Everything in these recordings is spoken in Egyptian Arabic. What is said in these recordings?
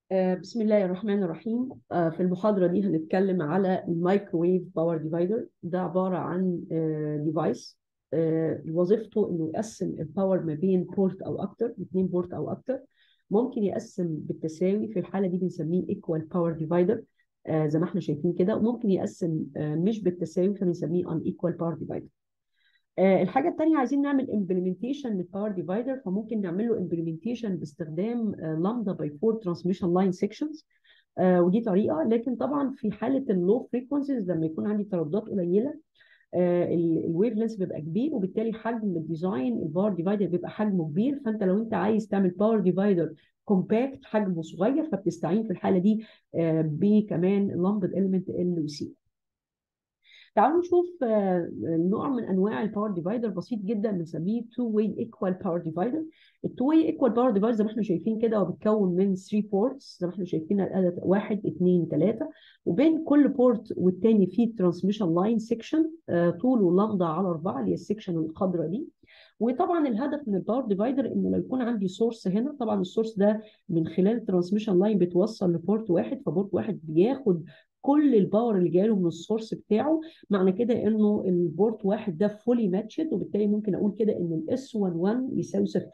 آه، بسم الله الرحمن الرحيم آه، في المحاضرة دي هنتكلم على المايكروويف باور ديفايدر ده عبارة عن ديفايس وظيفته انه يقسم الباور ما بين بورت او اكتر اثنين بورت او اكتر ممكن يقسم بالتساوي في الحالة دي بنسميه ايكوال باور ديفايدر زي ما احنا شايفين كده وممكن يقسم آه، مش بالتساوي فبنسميه ان ايكوال باور ديفايدر الحاجة التانية عايزين نعمل implementation للباور ديفايدر فممكن نعمل له implementation باستخدام لامدا باي 4 transmission line sections آه، ودي طريقة لكن طبعا في حالة اللو فريكونسيز لما يكون عندي ترددات قليلة الويف لينس بيبقى كبير وبالتالي حجم الديزاين الباور ديفايدر بيبقى حجمه كبير فانت لو انت عايز تعمل باور ديفايدر كومباكت حجمه صغير فبتستعين في الحالة دي آه، بكمان لامبد element ال وسي تعالوا نشوف آه، نوع من انواع الباور ديفايدر بسيط جدا بنسميه تو واي ايكوال باور ديفايدر التو واي ايكوال باور ديفايدر زي ما احنا شايفين كده هو بيتكون من 3 بورتس زي ما احنا شايفين العدد 1 2 3 وبين كل بورت والتاني في ترانسميشن لاين سيكشن طوله لامدا على 4 اللي هي السيكشن الخضراء دي وطبعا الهدف من الباور ديفايدر انه لو يكون عندي سورس هنا طبعا السورس ده من خلال ترانسميشن لاين بتوصل لبورت واحد فبورت واحد بياخد كل الباور اللي جاي له من السورس بتاعه معنى كده انه البورت واحد ده فولي ماتشد وبالتالي ممكن اقول كده ان الاس 11 يساوي صفر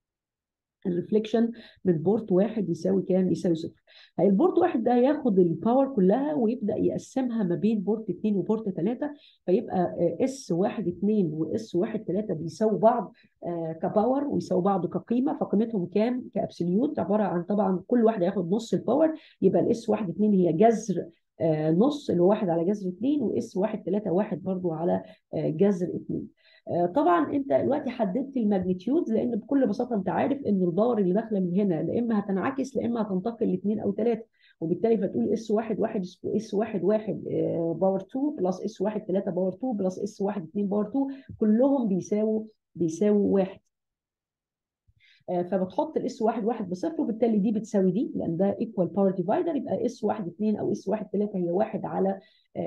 الريفليكشن من بورت واحد يساوي كام؟ يساوي صفر. البورت واحد ده ياخد الباور كلها ويبدا يقسمها ما بين بورت 2 وبورت 3 فيبقى اس 1 2 واس 1 3 بيساووا بعض كباور ويساووا بعض كقيمه فقيمتهم كام؟ كابسوليوت عباره عن طبعا كل واحد هياخد نص الباور يبقى الاس 1 2 هي جذر آه نص اللي هو واحد على جذر 2 واس 1 3 1 برضو على آه جذر 2 آه طبعا انت دلوقتي حددت الماجنتيود لان بكل بساطه انت عارف ان الباور اللي داخله من هنا لا اما هتنعكس لا اما هتنتقل لاثنين او ثلاثه وبالتالي فتقول اس 1 1 اس 1 1 باور 2 بلس اس 1 3 باور 2 بلس اس 1 2 باور 2 كلهم بيساووا بيساووا 1 فبتحط الاس 1 1 بصفر وبالتالي دي بتساوي دي لان ده ايكوال باور ديفايدر يبقى اس 1 2 او اس 1 3 هي 1 على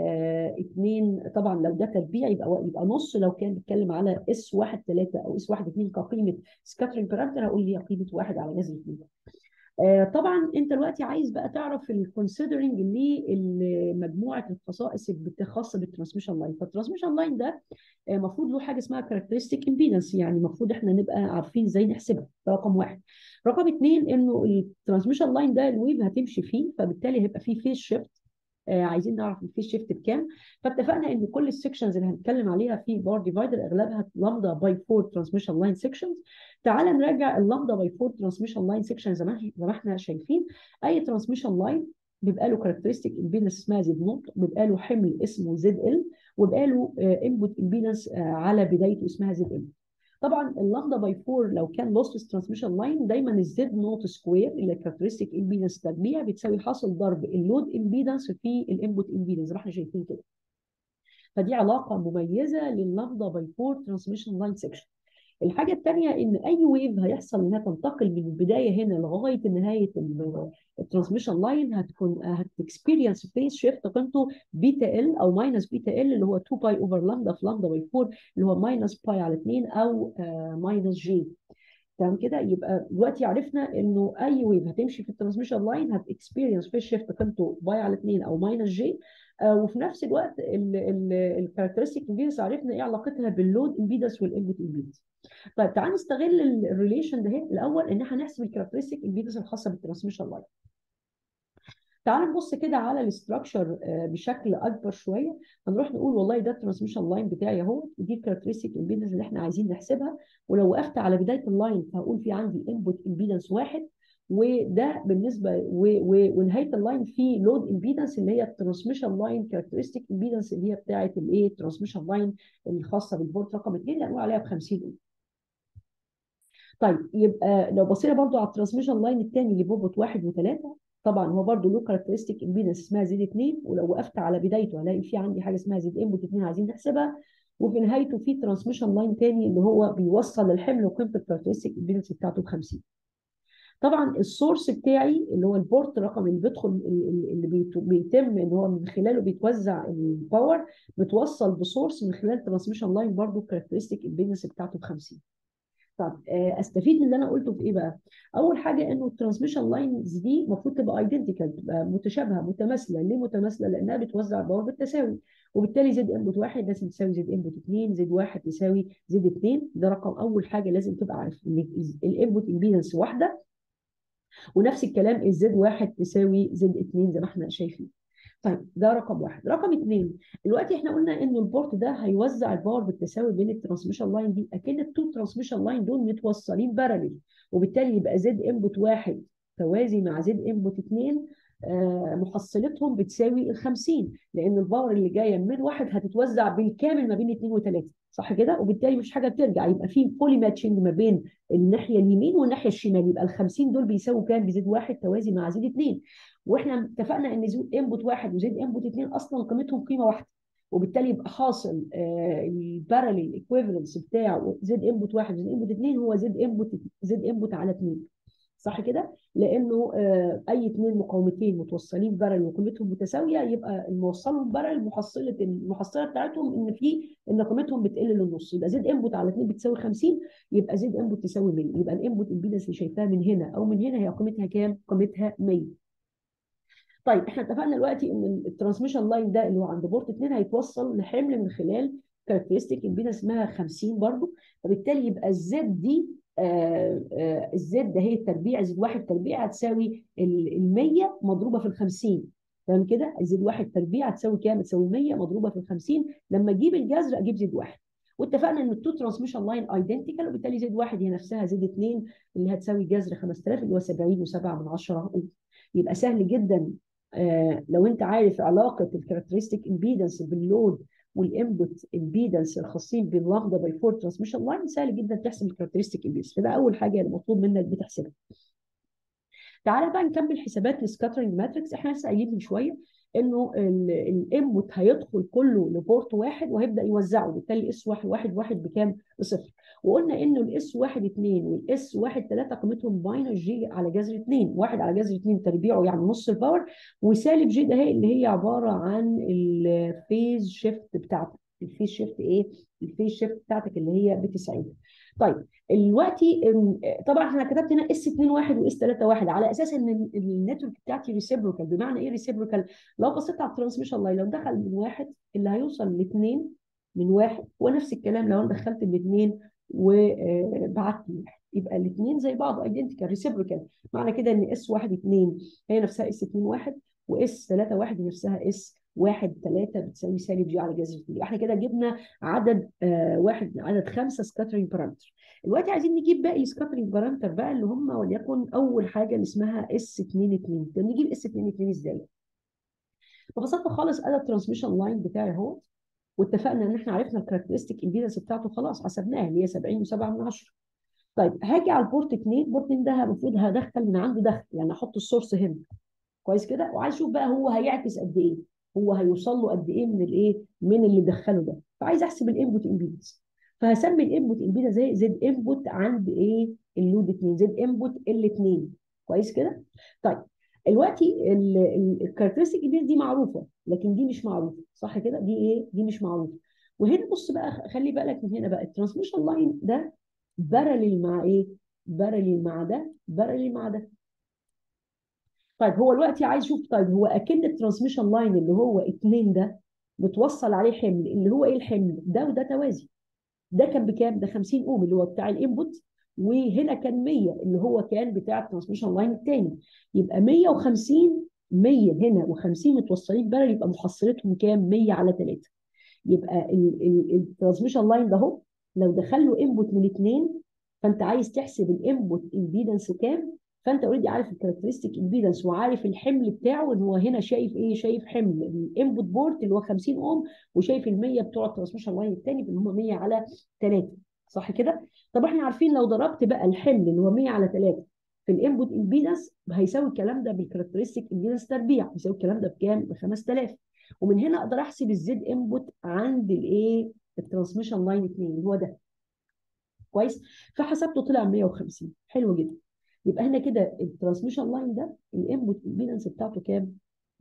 2 طبعا لو ده تربيع يبقى يبقى نص لو كان بيتكلم على اس 1 3 او اس 1 2 كقيمه سكاترينج بارامتر هقول لي قيمه 1 على جذر 2 طبعا انت دلوقتي عايز بقى تعرف الكونسيدرنج لمجموعه الخصائص الخاصه بالترانسميشن لاين فالترانسميشن لاين ده المفروض له حاجه اسمها كاركترستيك امبيدنس يعني المفروض احنا نبقى عارفين ازاي نحسبها ده رقم واحد رقم اثنين انه الترانسميشن لاين ده الويف هتمشي فيه فبالتالي هيبقى فيه فيس شيفت آه عايزين نعرف الفيس شيفت بكام فاتفقنا ان كل السكشنز اللي هنتكلم عليها في بار ديفايدر اغلبها لامدا باي 4 ترانسميشن لاين سكشنز تعال نراجع اللامدا باي 4 ترانسميشن لاين سكشن زي ما احنا شايفين اي ترانسميشن لاين بيبقى له كاركترستيك امبيدنس اسمها زد نوت بيبقى له حمل اسمه زد ال وبيبقى له انبوت امبيدنس على بدايته اسمها زد ال طبعا اللامدا باي 4 لو كان لوسلس ترانسميشن لاين دايما الزد نوت سكوير اللي كاركترستيك امبيدنس تربيع بتساوي حاصل ضرب اللود امبيدنس في الانبوت امبيدنس زي ما احنا شايفين كده فدي علاقه مميزه لللامدا باي 4 ترانسميشن لاين سكشن الحاجه الثانيه ان اي ويف هيحصل انها تنتقل من البدايه هنا لغايه نهايه الترانسميشن لاين هتكون هتكسبيرينس فيس شيفت قيمته بيتا ال او ماينس بيتا ال اللي هو 2 باي اوفر لامدا في لامدا باي 4 اللي هو ماينس باي على 2 او ماينس جي تمام كده يبقى دلوقتي عرفنا انه اي ويف هتمشي في الترانسميشن لاين هتكسبيرينس فيس شيفت قيمته باي على 2 او ماينس جي آه وفي نفس الوقت الكاركترستيك امبيدنس عرفنا ايه علاقتها باللود امبيدنس والانبوت امبيدنس طيب تعال نستغل الريليشن ده الاول ان احنا نحسب الكاركترستيك امبيدنس الخاصه بالترانسميشن لاين تعال نبص كده على الاستراكشر بشكل اكبر شويه هنروح نقول والله ده الترانسميشن لاين بتاعي اهو ودي الكاركترستيك امبيدنس اللي احنا عايزين نحسبها ولو وقفت على بدايه اللاين فهقول في عندي انبوت امبيدنس واحد وده بالنسبه ونهايه اللاين في لود امبيدنس اللي هي الترانسميشن لاين كاركترستيك امبيدنس اللي هي بتاعه الايه الترانسميشن لاين الخاصه بالبورت رقم 2 اللي هنقول عليها ب 50 اوم طيب يبقى لو بصينا برضو على الترانسميشن لاين الثاني اللي بوبوت واحد وثلاثه طبعا هو برضو له كاركترستيك امبيدنس اسمها زد 2 ولو وقفت على بدايته هلاقي في عندي حاجه اسمها زد انبوت 2 عايزين نحسبها وفي نهايته في ترانسميشن لاين ثاني اللي هو بيوصل الحمل وقيمه الكاركترستيك امبيدنس بتاعته ب 50 طبعا السورس بتاعي اللي هو البورت رقم اللي بيدخل اللي بيتم ان هو من خلاله بيتوزع الباور بتوصل بسورس من خلال ترانسميشن لاين برضو الكاركترستيك امبيدنس بتاعته ب 50 طب آه، استفيد من اللي انا قلته في ايه بقى؟ اول حاجه انه الترانسميشن لاينز دي المفروض تبقى ايدنتيكال تبقى متشابهه متماثله ليه متماثله؟ لانها بتوزع الباور بالتساوي وبالتالي زد انبوت واحد لازم تساوي زد انبوت اثنين زد واحد تساوي زد اثنين ده رقم اول حاجه لازم تبقى عارف ان الانبوت امبيدنس واحده ونفس الكلام الزد واحد تساوي زد اثنين زي ما احنا شايفين. طيب ده رقم واحد رقم اثنين دلوقتي احنا قلنا ان البورت ده هيوزع الباور بالتساوي بين الترانسميشن لاين دي اكن التو ترانسميشن لاين دول متوصلين باراليل وبالتالي يبقى زد انبوت واحد توازي مع زد انبوت اثنين آه محصلتهم بتساوي ال 50 لان الباور اللي جايه من واحد هتتوزع بالكامل ما بين اثنين وثلاثه صح كده وبالتالي مفيش حاجه بترجع يبقى في بولي ماتشنج ما بين الناحيه اليمين والناحيه الشمال يبقى ال 50 دول بيساووا كام بزد واحد توازي مع زد اثنين واحنا اتفقنا ان زد انبوت واحد وزد انبوت اثنين اصلا قيمتهم قيمه واحده وبالتالي يبقى حاصل الباراليل ايكويفالنس بتاع زد انبوت واحد وزد انبوت اثنين هو زد انبوت زد انبوت على اثنين صح كده؟ لانه آه اي اثنين مقاومتين متوصلين بارل وقيمتهم متساويه يبقى الموصلهم بارل محصله المحصله بتاعتهم ان في ان قيمتهم بتقل للنص يبقى زد انبوت على 2 بتساوي 50 يبقى زد انبوت تساوي 100 يبقى الانبوت امبيدنس اللي شايفاها من هنا او من هنا هي قيمتها كام؟ قيمتها 100 طيب احنا اتفقنا دلوقتي ان الترانسميشن لاين ده اللي هو عند بورت 2 هيتوصل لحمل من خلال كاركترستيك امبيدنس اسمها 50 برضو فبالتالي يبقى الزد دي آه آه الزد ده هي التربيع زد واحد تربيع هتساوي ال 100 مضروبه في ال 50 تمام كده زد واحد تربيع هتساوي كام؟ هتساوي 100 مضروبه في ال 50 لما اجيب الجذر اجيب زد واحد واتفقنا ان التو ترانسميشن لاين ايدنتيكال وبالتالي زد واحد هي نفسها زد 2 اللي هتساوي جذر 5000 اللي هو 70 و7 من 10 يبقى سهل جدا آه لو انت عارف علاقه الكاركترستيك امبيدنس باللود والانبوت امبيدنس الخاصين باللامدا باي 4 ترانسميشن لاين سهل جدا تحسب الكاركترستيك امبيدنس فده اول حاجه المطلوب منك بتحسبها. تعالى بقى نكمل حسابات السكاترنج ماتريكس احنا لسه قايلين من شويه انه الانبوت هيدخل كله لبورت واحد وهيبدا يوزعه بالتالي اس واحد واحد واحد بكام؟ بصفر وقلنا انه الاس واحد اثنين والاس واحد ثلاثه قيمتهم ماينس جي على جذر اثنين واحد على جذر اثنين تربيعه يعني نص الباور وسالب جي ده هي اللي هي عباره عن الفيز شيفت بتاعتك الفيز شيفت ايه؟ الفيز شيفت بتاعتك اللي هي ب 90 طيب دلوقتي طبعا احنا كتبت هنا اس 2 1 واس 3 1 على اساس ان النتورك بتاعتي ريسيبروكال بمعنى ايه ريسيبروكال؟ لو بصيت على الترانسميشن لاين لو دخل من واحد اللي هيوصل لاثنين من واحد ونفس الكلام لو انا دخلت الاثنين وبعت واحد يبقى الاثنين زي بعض ايدنتيكال ريسيبروكال معنى كده ان اس 1 2 هي نفسها اس 2 1 واس 3 1 نفسها اس واحد ثلاثة بتساوي سالب جي على جذر اثنين احنا كده جبنا عدد آه واحد عدد خمسة سكاترينج بارامتر دلوقتي عايزين نجيب باقي سكاترينج بارامتر بقى اللي هم وليكن اول حاجة اللي اسمها اس 2 2 طب نجيب اس 2 2 ازاي؟ ببساطة خالص انا الترانسميشن لاين بتاعي اهو واتفقنا ان احنا عرفنا الكاركترستيك امبيدنس بتاعته خلاص حسبناها اللي هي 70 و7 من 10 طيب هاجي على البورت 2 البورت 2 ده المفروض هدخل من عنده دخل يعني احط السورس هنا كويس كده وعايز اشوف بقى هو هيعكس قد ايه هو هيوصل له قد ايه من الايه من اللي دخله ده فعايز احسب الانبوت امبيدنس فهسمي الانبوت امبيدنس زي زد انبوت عند ايه اللود 2 زد انبوت ال 2 كويس كده طيب دلوقتي الكاركترستيك امبيدنس دي معروفه لكن دي مش معروفه صح كده دي ايه دي مش معروفه وهنا بص بقى خلي بالك من هنا بقى الترانسميشن لاين ده بارلل مع ايه بارلل مع ده بارلل مع ده طيب هو دلوقتي عايز يشوف طيب هو اكن الترانسميشن لاين اللي هو اتنين ده متوصل عليه حمل اللي هو ايه الحمل ده وده توازي ده كان بكام ده 50 اوم اللي هو بتاع الانبوت وهنا كان 100 اللي هو كان بتاع الترانسميشن لاين الثاني يبقى 150 100 هنا و50 متوصلين بارل يبقى محصلتهم كام 100 على 3 يبقى الترانسميشن لاين ده اهو لو دخل له انبوت من اثنين فانت عايز تحسب الانبوت امبيدنس كام فانت اوريدي عارف الكاركترستيك امبيدنس وعارف الحمل بتاعه ان هو هنا شايف ايه شايف حمل الانبوت بورت اللي هو 50 اوم وشايف ال 100 بتوع الترانسميشن لاين الثاني اللي هم 100 على 3 صح كده طب احنا عارفين لو ضربت بقى الحمل اللي هو 100 على 3 في الانبوت امبيدنس هيساوي الكلام ده بالكاركترستيك امبيدنس تربيع هيساوي الكلام ده بكام ب 5000 ومن هنا اقدر احسب الزد انبوت عند الايه الترانسميشن لاين 2 اللي هو ده كويس فحسبته طلع 150 حلو جدا يبقى هنا كده الترانسميشن لاين ده الانبوت امبيدنس بتاعته كام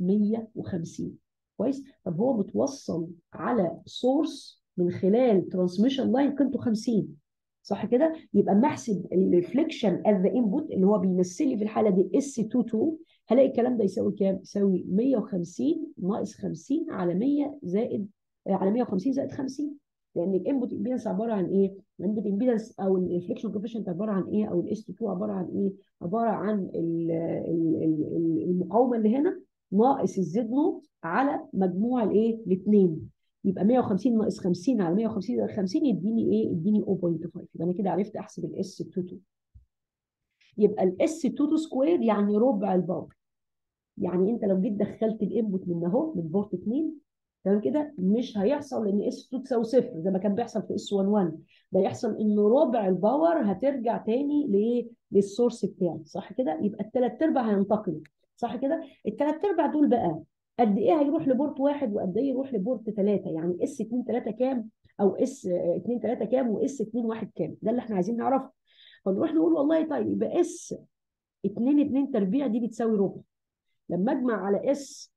150 كويس طب هو متوصل على سورس من خلال ترانسميشن لاين قيمته 50 صح كده يبقى اما احسب الريفليكشن ات ذا انبوت اللي هو بيمثل لي في الحاله دي اس 22 هلاقي الكلام ده يساوي كام يساوي 150 ناقص 50 على 100 زائد على 150 زائد 50 لان الانبوت امبيدنس عباره عن ايه؟ الانبوت امبيدنس او الريفليكشن كوفيشنت عباره عن ايه؟ او الاس 2 عباره عن ايه؟ عباره عن المقاومه اللي هنا ناقص الزد نوت على مجموع الايه؟ الاثنين يبقى 150 ناقص 50 على 150 زائد 50 يديني ايه؟ يديني 0.5 يبقى انا كده عرفت احسب الاس 22 يبقى الاس 22 سكوير يعني ربع الباور يعني انت لو جيت دخلت الانبوت من اهو من بورت 2 تمام كده مش هيحصل ان اس 2 تساوي صفر زي ما كان بيحصل في اس 11 ده يحصل ان ربع الباور هترجع تاني لايه للسورس بتاعي صح كده يبقى الثلاث ارباع هينتقلوا صح كده الثلاث ارباع دول بقى قد ايه هيروح لبورت واحد وقد ايه يروح لبورت ثلاثه يعني اس 2 3 كام او اس 2 3 كام واس 2 1 كام ده اللي احنا عايزين نعرفه فنروح نقول والله طيب يبقى اس 2 2 تربيع دي بتساوي ربع لما اجمع على اس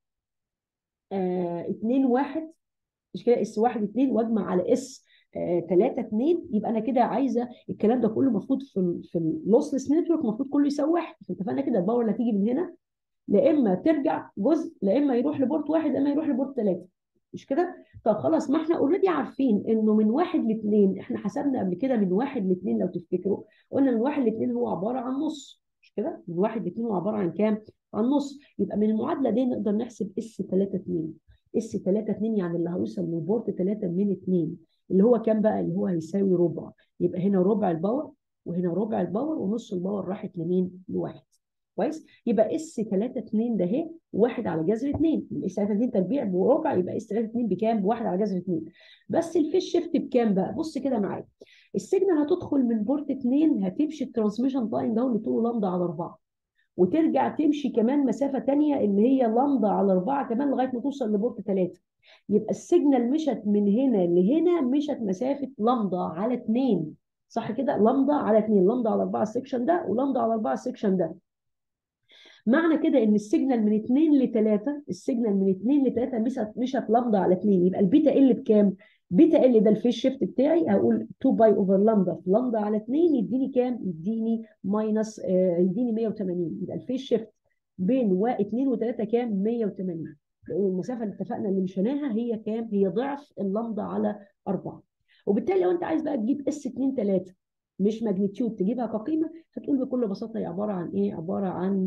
2 1 مش كده اس 1 2 واجمع على اس 3 2 يبقى انا كده عايزه الكلام ده كله المفروض في ال في اللوسلس نتورك المفروض كله يساوي واحد اتفقنا كده الباور اللي هتيجي من هنا لا اما ترجع جزء لا اما يروح لبورت واحد لا اما يروح لبورت ثلاثه مش كده؟ طب خلاص ما احنا اوريدي عارفين انه من واحد لاثنين احنا حسبنا قبل كده من واحد لاثنين لو تفتكروا قلنا من واحد لاثنين هو عباره عن نص مش كده؟ من واحد لاثنين هو عباره عن كام؟ عن نص يبقى من المعادله دي نقدر نحسب اس 3 2 اس 3 2 يعني اللي هيوصل لبورت 3 من 2 اللي هو كام بقى؟ اللي هو هيساوي ربع يبقى هنا ربع الباور وهنا ربع الباور ونص الباور راحت لمين؟ لواحد كويس يبقى اس 3 2 ده اهي 1 على جذر 2 اس 3 2 تربيع بربع يبقى اس 3 2 بكام؟ بواحد على جذر 2 بس الفيش شيفت بكام بقى؟ بص كده معايا السيجنال هتدخل من بورت 2 هتمشي الترانسميشن تايم ده لطول لامدا على 4 وترجع تمشي كمان مسافه ثانيه اللي هي لامدا على 4 كمان لغايه ما توصل لبورت 3 يبقى السيجنال مشت من هنا لهنا مشت مسافه لامدا على 2 صح كده؟ لامدا على 2 لامدا على 4 السكشن ده ولامدا على 4 السكشن ده معنى كده ان السيجنال من 2 ل 3 السيجنال من 2 ل 3 مشت مشت لامدا على 2 يبقى البيتا ال بكام؟ بيتا ال ده الفيس شيفت بتاعي هقول 2 باي اوفر لامدا في لامدا على 2 يديني كام؟ يديني ماينس آه يديني 180 يبقى الفيس شيفت بين و 2 و3 كام؟ 180 لان المسافه اللي اتفقنا اللي مشيناها هي كام؟ هي ضعف اللامدا على 4 وبالتالي لو انت عايز بقى تجيب اس 2 3 مش ماجنتيود تجيبها كقيمه هتقول بكل بساطه هي عباره عن ايه؟ عباره عن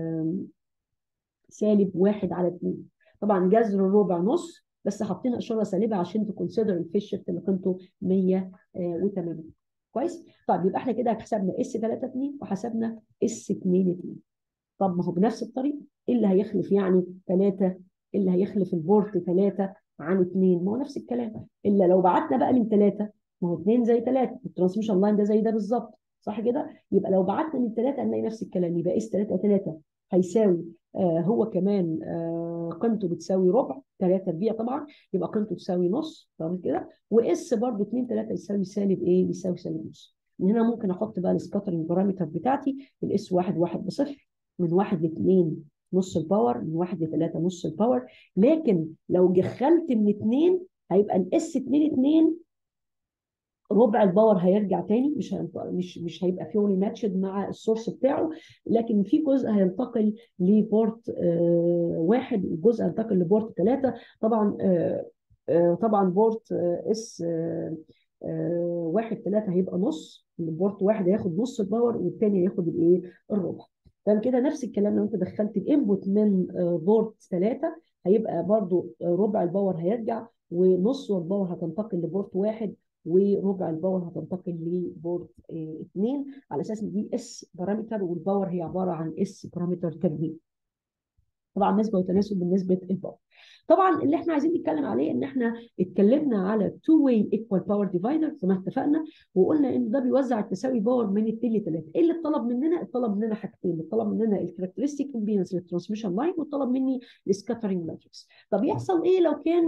سالب واحد على 2 طبعا جذر الربع نص بس حاطين اشاره سالبه عشان تكونسيدر الفيش شيفت اللي قيمته 180 كويس؟ طيب يبقى احنا كده حسبنا اس 3 2 وحسبنا اس 2 2 طب ما هو بنفس الطريقه ايه اللي هيخلف يعني 3 اللي هيخلف البورت 3 عن 2 ما هو نفس الكلام الا لو بعتنا بقى من 3 ما هو 2 زي 3 الترانسميشن لاين ده زي ده بالظبط صح كده يبقى لو بعتنا من 3 هنلاقي نفس الكلام يبقى اس 3 3 هيساوي آه هو كمان آه قيمته بتساوي ربع 3 تربيع طبعا يبقى قيمته تساوي نص تمام كده واس برضه 2 3 يساوي سالب ايه يساوي سالب نص من هنا ممكن احط بقى السكاترنج بارامتر بتاعتي الاس 1 1 بصفر من 1 ل 2 نص الباور من 1 ل 3 نص الباور لكن لو دخلت من 2 هيبقى الاس 2 2 ربع الباور هيرجع تاني مش مش مش هيبقى فيولي ماتشد مع السورس بتاعه لكن في جزء هينتقل لبورت آه واحد وجزء هينتقل لبورت ثلاثه طبعا آه آه طبعا بورت اس واحد ثلاثه هيبقى نص البورت واحد هياخد نص الباور والثاني هياخد الايه الربع تمام كده نفس الكلام لو انت دخلت الانبوت من بورت ثلاثه هيبقى برضو ربع الباور هيرجع ونص الباور هتنتقل لبورت واحد وربع الباور هتنتقل لبورت 2 على اساس ان دي اس بارامتر والباور هي عباره عن اس بارامتر تربيع طبعا نسبه وتناسب بالنسبه الباور طبعا اللي احنا عايزين نتكلم عليه ان احنا اتكلمنا على تو واي ايكوال باور ديفايدر زي ما اتفقنا وقلنا ان ده بيوزع التساوي باور من 2 ل 3 ايه اللي اتطلب مننا؟ اتطلب مننا حاجتين اتطلب مننا الكاركترستيك امبيدنس للترانسميشن لاين واتطلب مني السكاترنج ماتريكس طب يحصل ايه لو كان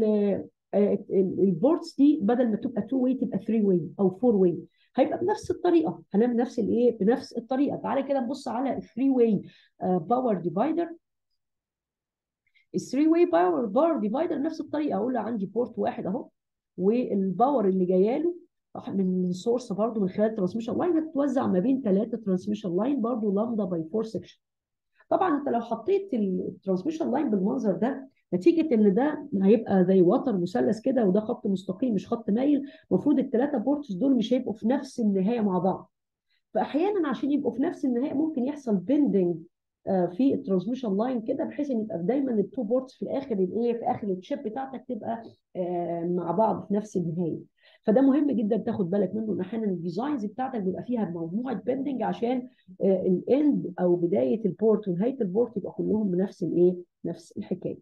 البورتس دي بدل ما تبقى 2 واي تبقى 3 واي او 4 واي هيبقى بنفس الطريقه هنعمل نفس الايه بنفس الطريقه تعالى كده نبص على 3 واي باور ديفايدر ال 3 واي باور باور ديفايدر نفس الطريقه اقول له عندي بورت واحد اهو والباور اللي جايه له صح من سورس برضو من خلال ترانسميشن لاين هتتوزع ما بين ثلاثه ترانسميشن لاين برضو لامدا باي 4 سكشن طبعا انت لو حطيت الترانسميشن لاين بالمنظر ده نتيجه ان ده هيبقى زي وتر مثلث كده وده خط مستقيم مش خط مايل المفروض الثلاثه بورتس دول مش هيبقوا في نفس النهايه مع بعض فاحيانا عشان يبقوا في نفس النهايه ممكن يحصل بيندنج في الترانسميشن لاين كده بحيث ان يبقى دايما التو بورتس في الاخر الايه في اخر الشيب بتاعتك تبقى مع بعض في نفس النهايه فده مهم جدا تاخد بالك منه ان احيانا الديزاينز بتاعتك بيبقى فيها مجموعه بيندنج عشان الاند او بدايه البورت ونهايه البورت يبقى كلهم بنفس الايه نفس الحكايه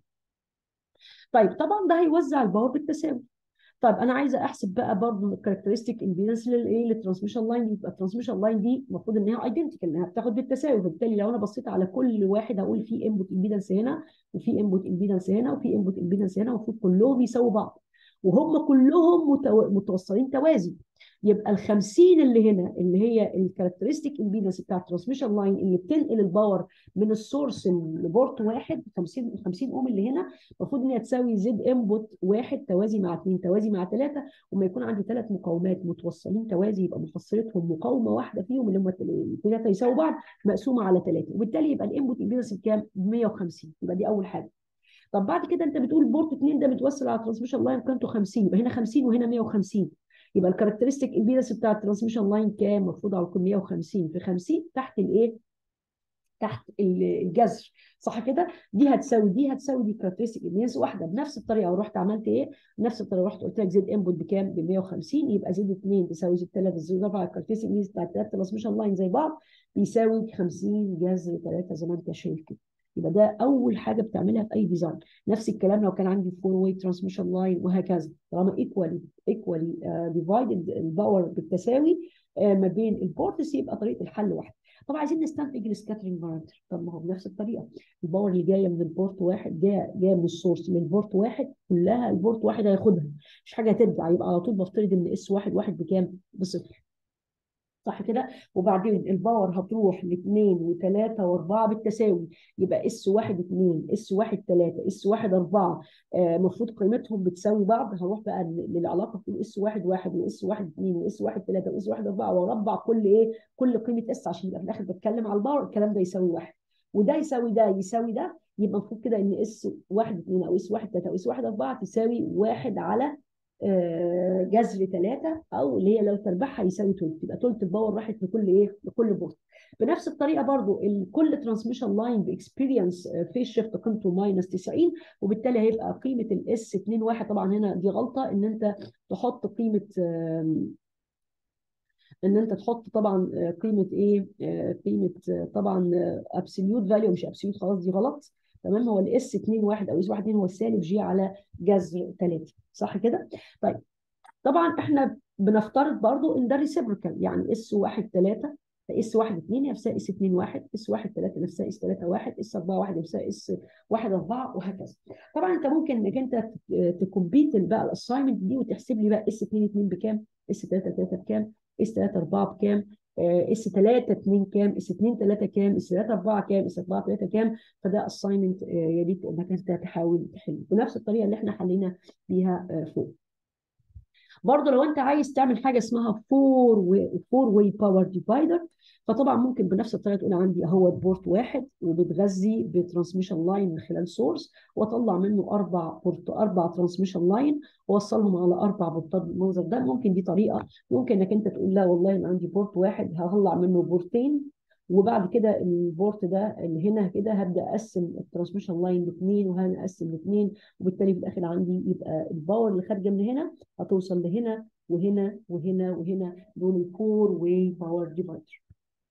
طيب طبعا ده هيوزع الباور بالتساوي طيب انا عايزه احسب بقى برضه الكاركترستيك امبيدنس للايه للترانسميشن لاين يبقى الترانسميشن لاين دي المفروض ان هي ايدنتيكال انها بتاخد بالتساوي فبالتالي لو انا بصيت على كل واحد هقول في انبوت امبيدنس هنا وفي انبوت امبيدنس هنا وفي انبوت امبيدنس هنا المفروض كلهم يساووا بعض وهم كلهم متو... متوصلين توازي يبقى ال 50 اللي هنا اللي هي الكاركترستيك امبيدنس بتاع الترانسميشن لاين اللي بتنقل الباور من السورس لبورت واحد 50 50 اوم اللي هنا المفروض ان هي تساوي زد انبوت واحد توازي مع اثنين توازي مع ثلاثه وما يكون عندي ثلاث مقاومات متوصلين توازي يبقى محصلتهم مقاومه واحده فيهم اللي هم الثلاثه يساووا بعض مقسومه على ثلاثه وبالتالي يبقى الانبوت امبيدنس بكام؟ 150 يبقى دي اول حاجه طب بعد كده انت بتقول بورت 2 ده متوصل على الترانسميشن لاين قيمته 50 يبقى هنا 50 وهنا 150 يبقى الكاركترستيك امبيدنس بتاع الترانسميشن لاين كام؟ المفروض على 150 في 50 تحت الايه؟ تحت الجذر صح كده؟ دي هتساوي دي هتساوي دي كاركترستيك امبيدنس واحده بنفس الطريقه ورحت عملت ايه؟ نفس الطريقه رحت قلت لك زد انبوت بكام؟ ب 150 يبقى زد 2 تساوي زد 3 زد 4 الكاركترستيك امبيدنس بتاع الثلاث ترانسميشن لاين زي بعض بيساوي 50 جذر 3 زي ما انت شايف كده يبقى ده اول حاجه بتعملها في اي ديزاين نفس الكلام لو كان عندي فور واي ترانسميشن لاين وهكذا طالما ايكوالي ايكوالي ديفايدد الباور بالتساوي uh, ما بين البورتس يبقى طريقه الحل واحده طبعا عايزين نستنتج السكاترينج بارامتر طب ما هو بنفس الطريقه الباور اللي جايه من البورت واحد جايه جايه من السورس للبورت واحد كلها البورت واحد هياخدها مش حاجه هترجع يبقى على طول بفترض ان اس واحد واحد بكام؟ بصفر صح كده وبعدين الباور هتروح لاثنين وثلاثة واربعة بالتساوي يبقى اس واحد اثنين اس واحد ثلاثة اس واحد اربعة المفروض آه قيمتهم بتساوي بعض هروح بقى للعلاقة في اس واحد واحد واس واحد اثنين واس واحد ثلاثة واس واحد اربعة واربع كل ايه كل قيمة اس عشان يبقى في الاخر بتكلم على الباور الكلام ده يساوي واحد وده يساوي ده يساوي ده يبقى المفروض كده ان اس واحد اثنين او اس واحد ثلاثة او اس واحد اربعة تساوي واحد على جذر ثلاثة او اللي هي لو تربحها يساوي تلت يبقى تلت الباور راحت لكل ايه لكل بورت بنفس الطريقه برضو كل ترانسميشن لاين باكسبيرينس فيس شيفت قيمته ماينس 90 وبالتالي هيبقى قيمه الاس 2 1 طبعا هنا دي غلطه ان انت تحط قيمه ان انت تحط طبعا قيمه ايه قيمه طبعا ابسوليوت فاليو مش ابسوليوت خلاص دي غلط تمام هو الاس 2 1 او اس 1 2 هو السالب جي على جذر 3 صح كده؟ طيب طبعا احنا بنفترض برضو ان ده ريسيبريكال يعني اس 1 3 اس 1 2 نفسها اس 2 1 اس 1 3 نفسها اس 3 1 اس 4 1 نفسها اس 1 4 وهكذا طبعا انت ممكن انك انت تكمبيت بقى الاساينمنت دي وتحسب لي بقى اس 2 2 بكام اس 3 3 بكام اس 3 4 بكام اس 3 2 كام اس 2 3 كام اس 3 4 كام اس 4 3 كام فده اساينمنت يا ريت انك انت تحاول تحل بنفس الطريقه اللي احنا حلينا بيها فوق برضه لو انت عايز تعمل حاجه اسمها فور واي فور واي باور ديفايدر فطبعا ممكن بنفس الطريقه تقول عندي اهو بورت واحد وبتغذي بترانسميشن لاين من خلال سورس واطلع منه اربع بورت اربع ترانسميشن لاين واوصلهم على اربع بورتات بالمنظر ده ممكن دي طريقه ممكن انك انت تقول لا والله انا عندي بورت واحد هطلع منه بورتين وبعد كده البورت ده اللي هنا كده هبدا اقسم الترانسميشن لاين لاثنين وهنا اقسم لاثنين وبالتالي في الاخر عندي يبقى الباور اللي خارجه من هنا هتوصل لهنا وهنا وهنا وهنا دول الفور واي باور ديفايدر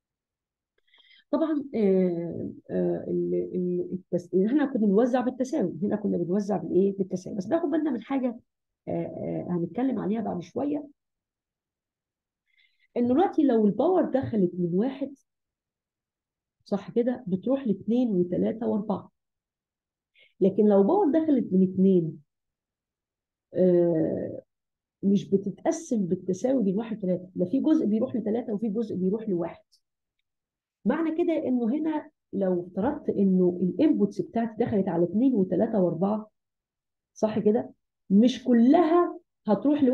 طبعا آه آه التس... احنا كنا بنوزع بالتساوي هنا كنا بنوزع بالايه بالتساوي بس ناخد بالنا من حاجه آه هنتكلم عليها بعد شويه ان دلوقتي لو الباور دخلت من واحد صح كده بتروح لاثنين وثلاثه واربعه لكن لو باور دخلت من اثنين مش بتتقسم بالتساوي بين واحد وثلاثه ده في جزء بيروح لثلاثه وفي جزء بيروح لواحد معنى كده انه هنا لو افترضت انه الانبوتس بتاعتي دخلت على اثنين وثلاثه واربعه صح كده؟ مش كلها هتروح لواحد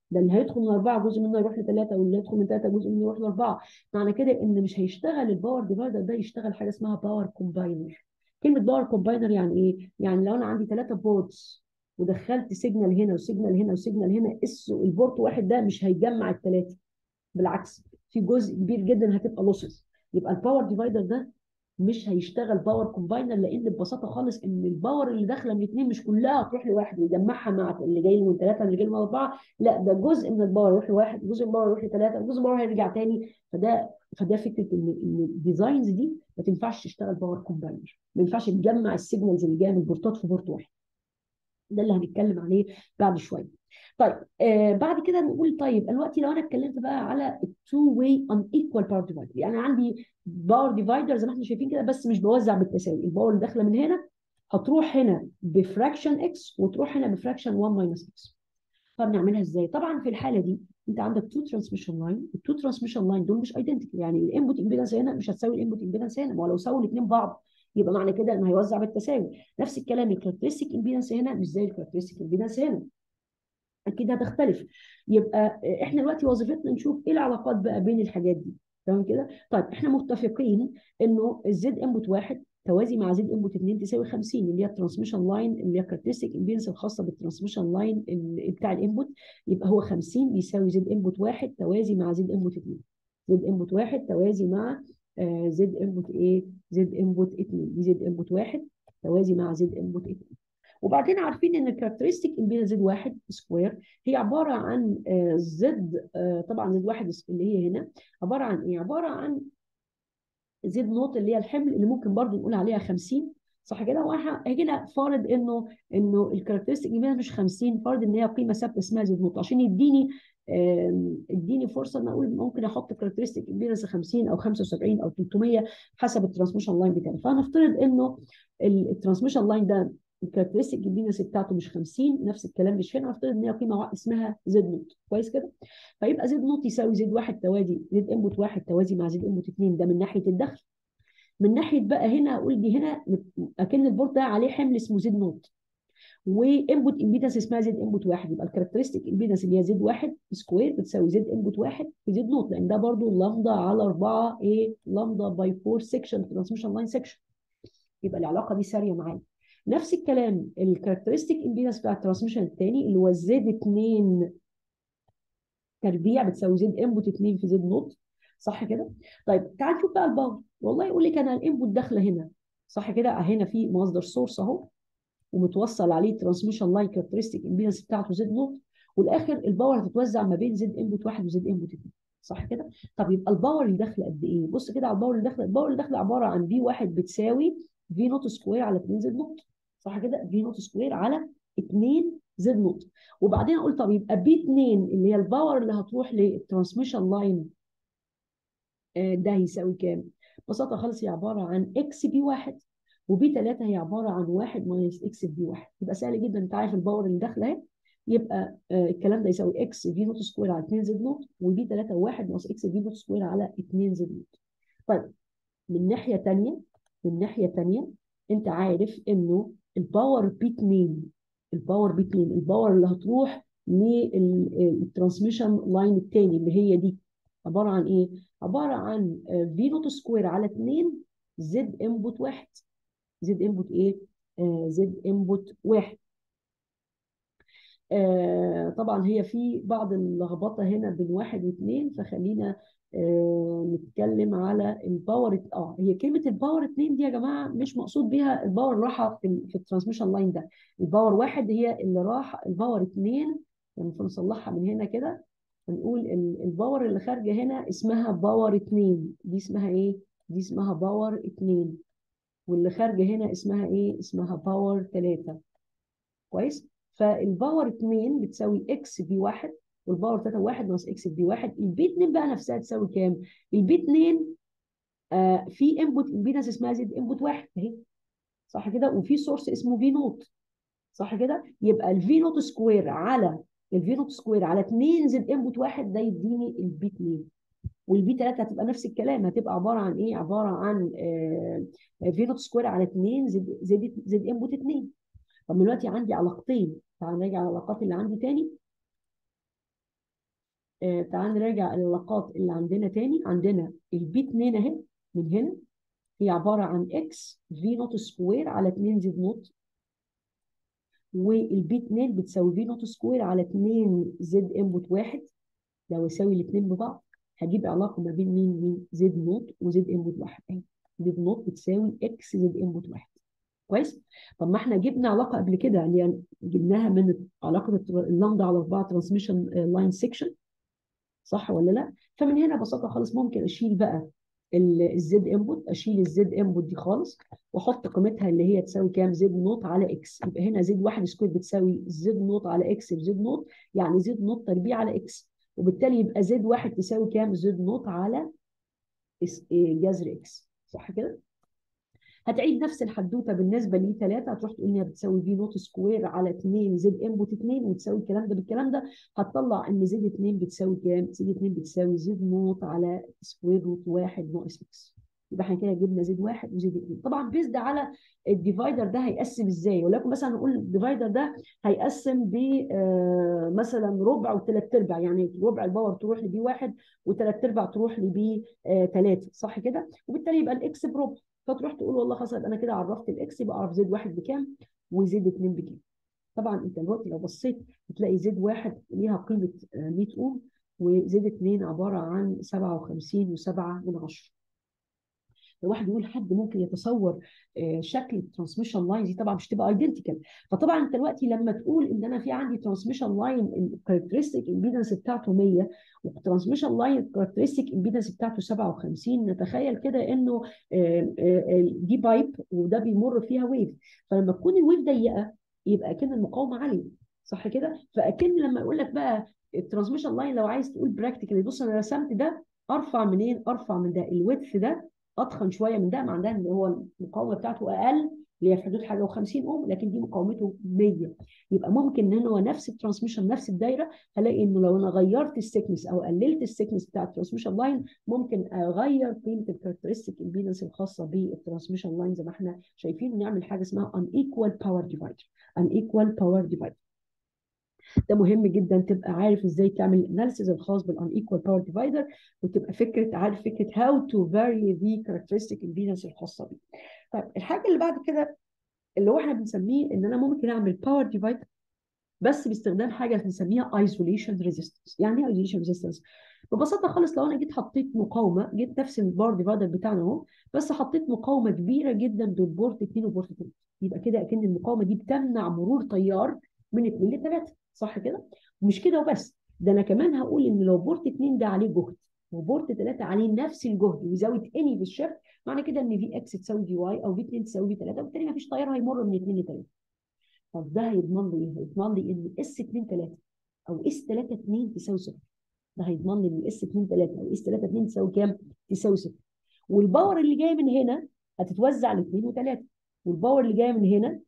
ده اللي هيدخل من أربعة جزء منه يروح لثلاثة واللي يدخل من ثلاثة جزء منه يروح لأربعة معنى كده إن مش هيشتغل الباور ديفايدر ده يشتغل حاجة اسمها باور كومباينر كلمة باور كومباينر يعني إيه؟ يعني لو أنا عندي ثلاثة بورتس ودخلت سيجنال هنا وسيجنال هنا وسيجنال هنا اس البورت واحد ده مش هيجمع الثلاثة بالعكس في جزء كبير جدا هتبقى لوسز يبقى الباور ديفايدر ده مش هيشتغل باور كومباينر لان ببساطه خالص ان الباور اللي داخله من اثنين مش كلها هتروح لواحد ويجمعها مع اللي جاي من ثلاثه اللي جاي من اربعه لا ده جزء من الباور يروح لواحد جزء من الباور يروح لثلاثه جزء من الباور هيرجع تاني فده فده فكره ان ان الديزاينز دي ما تنفعش تشتغل باور كومباينر ما ينفعش تجمع السيجنالز اللي جايه من البورتات في بورت واحد ده اللي هنتكلم عليه بعد شويه طيب آه بعد كده نقول طيب دلوقتي لو انا اتكلمت بقى على التو واي ان ايكوال باور ديفايدر يعني عندي باور ديفايدر زي ما احنا شايفين كده بس مش بوزع بالتساوي الباور اللي داخله من هنا هتروح هنا بفراكشن اكس وتروح هنا بفراكشن 1 ماينس اكس طب نعملها ازاي؟ طبعا في الحاله دي انت عندك تو ترانسميشن لاين التو ترانسميشن لاين دول مش ايدنتيكال يعني الانبوت امبيدنس هنا مش هتساوي الانبوت امبيدنس هنا ما هو لو ساووا الاثنين بعض يبقى معنى كده انه هيوزع بالتساوي نفس الكلام الكاركترستيك امبيدنس هنا مش زي الكاركترستيك امبيدنس هنا اكيد هتختلف يبقى احنا دلوقتي وظيفتنا نشوف ايه العلاقات بقى بين الحاجات دي تمام كده طيب احنا متفقين انه الزد انبوت واحد توازي مع زد انبوت 2 تساوي 50 اللي هي الترانسميشن لاين اللي هي الكاركترستيك امبيدنس الخاصه بالترانسميشن لاين بتاع الانبوت يبقى هو 50 بيساوي زد انبوت واحد توازي مع زد انبوت 2 زد انبوت واحد توازي مع آه زد انبوت ايه زد انبوت 2 دي زد انبوت واحد توازي مع زد انبوت 2 وبعدين عارفين ان الكاركترستيك امبيدنس زد واحد سكوير هي عباره عن زد طبعا زد واحد اللي هي هنا عباره عن ايه؟ عباره عن زد نوت اللي هي الحمل اللي ممكن برضو نقول عليها 50 صح كده؟ واحنا هنا فارض انه انه الكاركترستيك امبيدنس مش 50 فارض ان هي قيمه ثابته اسمها زد نوت عشان يديني اديني فرصه ان اقول ممكن احط كاركترستيك امبيدنس 50 او 75 او 300 حسب الترانسميشن لاين بتاعي فهنفترض انه الترانسميشن لاين ده الكاركترستيك امبيدنس بتاعته مش 50 نفس الكلام مش هنا نفترض ان هي قيمه اسمها زد نوت كويس كده فيبقى زد نوت يساوي زد واحد توازي زد انبوت واحد توازي مع زد انبوت 2 ده من ناحيه الدخل من ناحيه بقى هنا اقول دي هنا اكن البورت ده عليه حمل اسمه زد نوت وانبوت امبيدنس اسمها زد انبوت واحد يبقى الكاركترستيك امبيدنس اللي هي زد واحد سكوير بتساوي زد انبوت واحد في زد نوت لان ده برضو لامدا على 4 ايه لامدا باي 4 سكشن ترانسميشن لاين سكشن يبقى العلاقه دي ساريه معايا نفس الكلام الكاركترستيك امبيدنس بتاع الترانسميشن الثاني اللي هو زد 2 تربيع بتساوي زد انبوت 2 في زد نوت صح كده؟ طيب تعال نشوف بقى الباور والله يقول لك انا الانبوت داخله هنا صح كده؟ هنا في مصدر سورس اهو ومتوصل عليه ترانسميشن لاين كاركترستيك امبيدنس بتاعته زد نوت والاخر الباور هتتوزع ما بين زد انبوت 1 وزد انبوت 2 صح كده؟ طب يبقى الباور اللي داخله قد ايه؟ بص كده على الباور اللي داخله الباور اللي داخله عباره عن في 1 بتساوي في نوت سكوير على 2 زد نوت صح كده في نوت سكوير على 2 زد نوت وبعدين اقول طب يبقى بي 2 اللي هي الباور اللي هتروح للترانسميشن لاين ده هيساوي كام؟ ببساطه خالص هي عباره عن اكس بي 1 وبي 3 هي عباره عن 1 ماينس اكس بي 1 يبقى سهل جدا انت عارف الباور اللي داخله اهي يبقى آه الكلام ده يساوي اكس في نوت سكوير على 2 زد نوت وبي 3 1 ناقص اكس في نوت سكوير على 2 زد نوت طيب من ناحيه ثانيه من ناحيه ثانيه انت عارف انه الباور بي 2 الباور بي 2 الباور اللي هتروح للترانسميشن لاين الثاني اللي هي دي عباره عن ايه؟ عباره عن في نوت سكوير على 2 زد انبوت 1 زد انبوت ايه؟ آه زد انبوت 1 آه طبعا هي في بعض اللخبطه هنا بين واحد واثنين فخلينا آه نتكلم على الباور اه هي كلمه الباور 2 دي يا جماعه مش مقصود بيها الباور اللي رايحه في, في الترانسميشن لاين ده الباور واحد هي اللي راح الباور 2 المفروض نصلحها من هنا كده هنقول الباور اللي خارجه هنا اسمها باور 2 دي اسمها ايه؟ دي اسمها باور 2 واللي خارجه هنا اسمها ايه؟ اسمها باور 3 كويس؟ فالباور 2 بتساوي اكس بي 1 والباور 3 1 ناقص اكس بي 1 البي 2 بقى نفسها تساوي كام؟ البي 2 آه في انبوت امبيدنس اسمها زد انبوت 1 اهي صح كده؟ وفي سورس اسمه في نوت صح كده؟ يبقى الفي نوت سكوير على الفي نوت سكوير على 2 زد انبوت 1 ده يديني البي 2 والبي 3 هتبقى نفس الكلام هتبقى عباره عن ايه؟ عباره عن آه في نوت سكوير على 2 زد زد زد انبوت 2 طب دلوقتي عندي علاقتين تعال نراجع على العلاقات اللي عندي تاني آه تعال نراجع العلاقات اللي عندنا تاني عندنا البي 2 اهي من هنا هي عباره عن اكس في نوت سكوير على 2 زد نوت والبي 2 بتساوي في نوت سكوير على 2 زد انبوت واحد لو يساوي الاثنين ببعض هجيب علاقه ما بين مين مين زد نوت وزد انبوت واحد اهي زد نوت بتساوي اكس زد انبوت واحد كويس طب ما احنا جبنا علاقه قبل كده يعني جبناها من علاقه اللامدا على 4 ترانسميشن لاين سيكشن صح ولا لا فمن هنا ببساطه خالص ممكن اشيل بقى الزد انبوت اشيل الزد انبوت دي خالص واحط قيمتها اللي هي تساوي كام زد نوت على اكس يبقى هنا زد واحد سكوير بتساوي زد نوت على اكس بزد نوت يعني زد نوت تربيع على اكس وبالتالي يبقى زد واحد تساوي كام زد نوت على جذر اكس صح كده هتعيد نفس الحدوته بالنسبه لي 3 هتروح تقول انها بتساوي في نوت سكوير على 2 زد انبوت 2 وتساوي الكلام ده بالكلام ده هتطلع ان زد 2 بتساوي كام؟ زد 2 بتساوي زد نوت على سكوير روت 1 ناقص اكس يبقى احنا كده جبنا زد 1 وزد 2 طبعا بيزد على الديفايدر ده هيقسم ازاي؟ ولكن مثلا نقول الديفايدر ده هيقسم ب آه مثلا ربع وثلاث ارباع يعني ربع الباور تروح لبي 1 وثلاث ارباع تروح لبي 3 صح كده؟ وبالتالي يبقى الاكس بربع فتروح تقول والله خلاص انا كده عرفت الاكس يبقى اعرف زد واحد بكام وزد اثنين بكام طبعا انت دلوقتي لو بصيت هتلاقي زد واحد ليها قيمه 100 اوم وزد اثنين عباره عن 57 و7 من 10 الواحد يقول حد ممكن يتصور شكل الترانسميشن لاين دي طبعا مش تبقى ايدنتيكال فطبعا انت دلوقتي لما تقول ان انا في عندي ترانسميشن لاين الكاركترستيك امبيدنس بتاعته 100 والترانسميشن لاين الكاركترستيك امبيدنس بتاعته 57 نتخيل كده انه دي بايب وده بيمر فيها ويف فلما تكون الويف ضيقه يبقى اكن المقاومه عاليه صح كده فاكن لما اقول لك بقى الترانسميشن لاين لو عايز تقول براكتيكالي بص انا رسمت ده ارفع منين ارفع من ده الويدث ده اتخن شويه من ده معناه ان هو المقاومه بتاعته اقل اللي هي في حدود حاجه و50 اوم لكن دي مقاومته 100 يبقى ممكن ان هو نفس الترانسميشن نفس الدايره هلاقي انه لو انا غيرت السكنس او قللت السكنس بتاع الترانسميشن لاين ممكن اغير قيمه الكاركترستيك امبيدنس الخاصه بالترانسميشن لاين زي ما احنا شايفين نعمل حاجه اسمها unequal power divider unequal power divider ده مهم جدا تبقى عارف ازاي تعمل الاناليسيز الخاص بالاnequal باور ديفايدر وتبقى فكره عارف فكره how to vary the characteristic impedance الخاصه بيه. طيب الحاجه اللي بعد كده اللي هو احنا بنسميه ان انا ممكن اعمل باور ديفايدر بس باستخدام حاجه بنسميها ايزوليشن ريزيستنس يعني ايه ايزوليشن ريزيستنس ببساطه خالص لو انا جيت حطيت مقاومه جيت نفس الباور ديفايدر بتاعنا اهو بس حطيت مقاومه كبيره جدا بين بورت 2 وبورت 3 يبقى كده اكن المقاومه دي بتمنع مرور تيار من 2 ل 3 صح كده مش كده وبس ده انا كمان هقول ان لو بورت 2 ده عليه جهد وبورت 3 عليه نفس الجهد وزاويه اني في الشيفت معنى كده ان في اكس تساوي في واي او في 2 تساوي في 3 وبالتالي ما فيش تيار هيمر من 2 ل 3 طب ده هيضمن لي ايه؟ هيضمن لي ان اس 2 3 او اس 3 2 تساوي 0 ده هيضمن لي ان اس 2 3 او اس 3 2 تساوي كام؟ تساوي 0 والباور اللي جاي من هنا هتتوزع ل 2 و3 والباور اللي جاي من هنا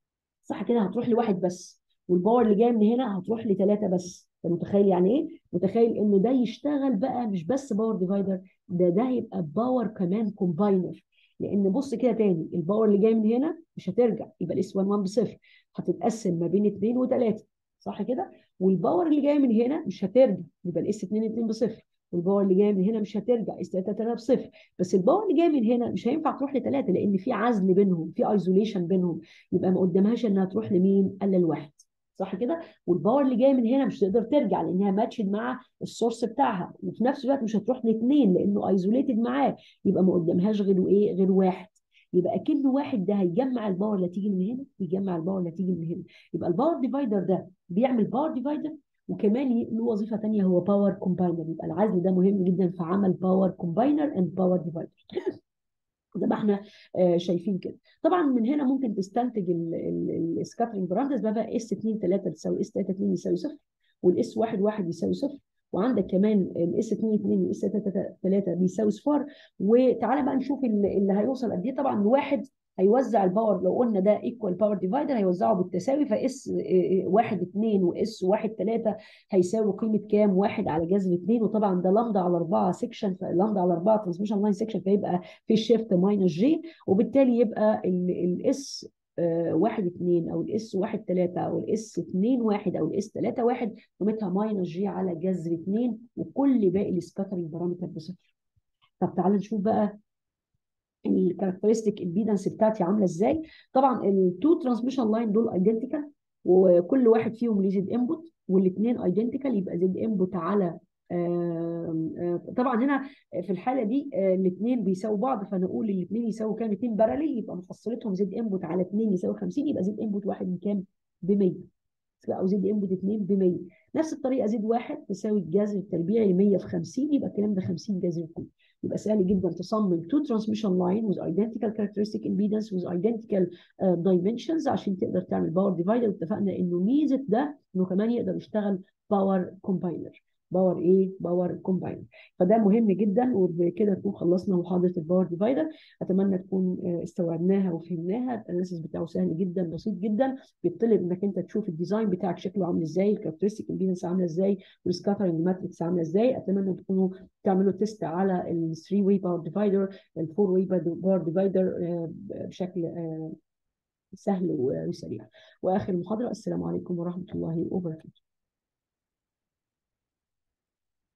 صح كده هتروح لواحد بس والباور اللي جاي من هنا هتروح لثلاثه بس انت متخيل يعني ايه؟ متخيل انه ده يشتغل بقى مش بس باور ديفايدر ده ده هيبقى باور كمان كومباينر لان بص كده تاني الباور اللي جاي من هنا مش هترجع يبقى الاس 1 1 بصفر هتتقسم ما بين 2 و3 صح كده؟ والباور اللي جاي من هنا مش هترجع يبقى الاس 2 2 بصفر والباور اللي جاي من هنا مش هترجع اس 3 3 بصفر بس الباور اللي جاي من هنا مش هينفع تروح لثلاثه لان في عزل بينهم في ايزوليشن بينهم يبقى ما قدامهاش انها تروح لمين؟ الا لواحد صح كده والباور اللي جاي من هنا مش هتقدر ترجع لانها ماتشد مع السورس بتاعها وفي نفس الوقت مش هتروح لاثنين لانه ايزوليتد معاه يبقى ما قدامهاش غير ايه غير واحد يبقى اكنه واحد ده هيجمع الباور اللي هتيجي من هنا ويجمع الباور اللي هتيجي من هنا يبقى الباور ديفايدر ده بيعمل باور ديفايدر وكمان له وظيفه ثانيه هو باور كومباينر يبقى العزل ده مهم جدا في عمل باور كومباينر اند باور ديفايدر زي ما احنا آه شايفين كده طبعا من هنا ممكن تستنتج السكاترنج براندز بقى اس 2 3 تساوي اس 3 2 يساوي صفر والاس 1 1 يساوي صفر وعندك كمان الاس 2 2 والاس 3 3 بيساوي صفار وتعالى بقى نشوف اللي هيوصل قد ايه طبعا الواحد هيوزع الباور لو قلنا ده ايكوال باور ديفايدر هيوزعه بالتساوي فاس 1 2 واس 1 3 هيساوي قيمه كام؟ 1 على جذر 2 وطبعا ده لامدا على 4 سكشن لامدا على 4 ترانسميشن لاين سكشن فيبقى في الشيفت ماينس جي وبالتالي يبقى الاس آه، واحد اتنين او الاس واحد تلاته او الاس اتنين واحد او الاس تلاته واحد قيمتها ماينس جي على جذر اتنين وكل باقي السكاترنج بارامتر بصفر طب تعالى نشوف بقى الكاركترستيك امبيدنس بتاعتي عامله ازاي طبعا التو ترانسميشن لاين دول ايدنتيكال وكل واحد فيهم ليه زد انبوت والاثنين ايدنتيكال يبقى زد انبوت على آم، آه، طبعا هنا في الحاله دي الاثنين بيساووا بعض فنقول الاثنين يساووا كام اثنين باراليل يبقى محصلتهم زد انبوت على 2 يساوي 50 يبقى زد انبوت واحد من كام ب 100 او زد انبوت 2 ب 100 نفس الطريقه زد واحد تساوي الجذر التربيعي 100 في 50 يبقى الكلام ده 50 جذر 2 يبقى سهل جدا تصمم two transmission line with identical characteristic impedance with identical uh, dimensions عشان تقدر تعمل باور ديفايدر واتفقنا انه ميزه ده انه كمان يقدر يشتغل باور كومباينر باور ايه باور كومباينر فده مهم جدا وبكده نكون خلصنا محاضره الباور ديفايدر اتمنى تكون آه، استوعبناها وفهمناها الاناليسيس بتاعه سهل جدا بسيط جدا بيطلب انك انت تشوف الديزاين بتاعك شكله عامل ازاي الكاركترستيك امبيدنس عامله ازاي والسكاترنج ماتريكس عامله ازاي اتمنى تكونوا تعملوا تيست على ال 3 واي باور ديفايدر ال 4 واي باور ديفايدر بشكل آه، سهل وسريع واخر محاضره السلام عليكم ورحمه الله وبركاته